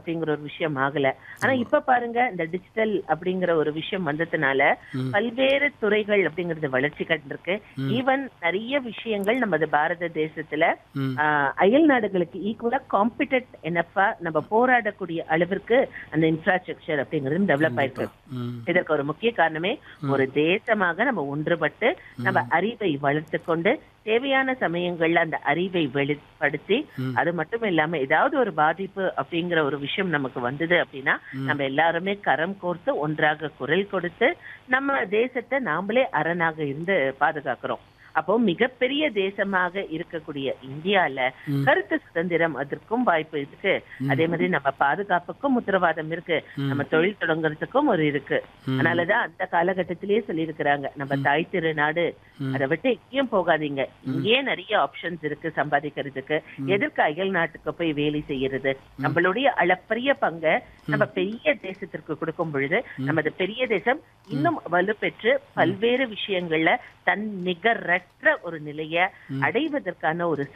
அப்படிங்கிற ஒரு விஷயம் ஆகல ஆனா இப்ப பாருங்க இந்த டிஜிட்டல் அப்படிங்கிற ஒரு விஷயம் வந்ததுனால ம். பல்வேறு துறைகள் அப்படிங்கிறது வளர்ச்சி கண்டிருக்கு ஈவன் நிறைய விஷயங்கள் நமது பாரத தேசத்துல ம். ஆஹ், அயல் நாடுகளுக்கு ஈக்குவலா காம்பிடென்ட் என்னப்பா நம்ம போராடக்கூடிய அளவிற்கு அந்த இன்ஃப்ராஸ்ட்ரக்சர் அப்படிங்கிறது டெவலப் ஆயிருக்கு ம். இதற்கு ஒரு முக்கிய காரணமே ஒரு தேசமாக நம்ம ஒன்றுபட்டு நம்ம அறிவை வளர்த்து கொண்டு தேவையான சமயங்கள்ல அந்த அறிவை வெளிப்படுத்தி அது மட்டும் இல்லாம ஏதாவது ஒரு பாதிப்பு அப்படிங்கிற ஒரு விஷயம் நமக்கு வந்தது அப்படின்னா நம்ம எல்லாருமே கரம் கோர்த்து ஒன்றாக குரல் கொடுத்து நம்ம தேசத்தை நாமளே அரணாக இருந்து பாதுகாக்கிறோம் அப்போ மிகப்பெரிய தேசமாக இருக்கக்கூடிய இந்தியால கருத்து சுதந்திரம் அதற்கும் வாய்ப்பு இருக்கு அதே மாதிரி நம்ம பாதுகாப்புக்கும் உத்தரவாதம் இருக்கு நம்ம தொழில் தொடங்குறதுக்கும் ஒரு இருக்கு அதனாலதான் அந்த காலகட்டத்திலேயே சொல்லியிருக்கிறாங்க நம்ம தாய் திருநாடு அதை விட்டு எங்கேயும் போகாதீங்க இங்கேயே நிறைய ஆப்ஷன்ஸ் இருக்கு சம்பாதிக்கிறதுக்கு எதற்கு அயல் நாட்டுக்கு போய் வேலை செய்யறது நம்மளுடைய அளப்பரிய பங்கை நம்ம பெரிய தேசத்திற்கு கொடுக்கும் பொழுது நமது பெரிய தேசம் இன்னும் வலுப்பெற்று பல்வேறு விஷயங்கள்ல தன் நிகரற்ற ஒரு நிலைய அடைவதற்கான ஒரு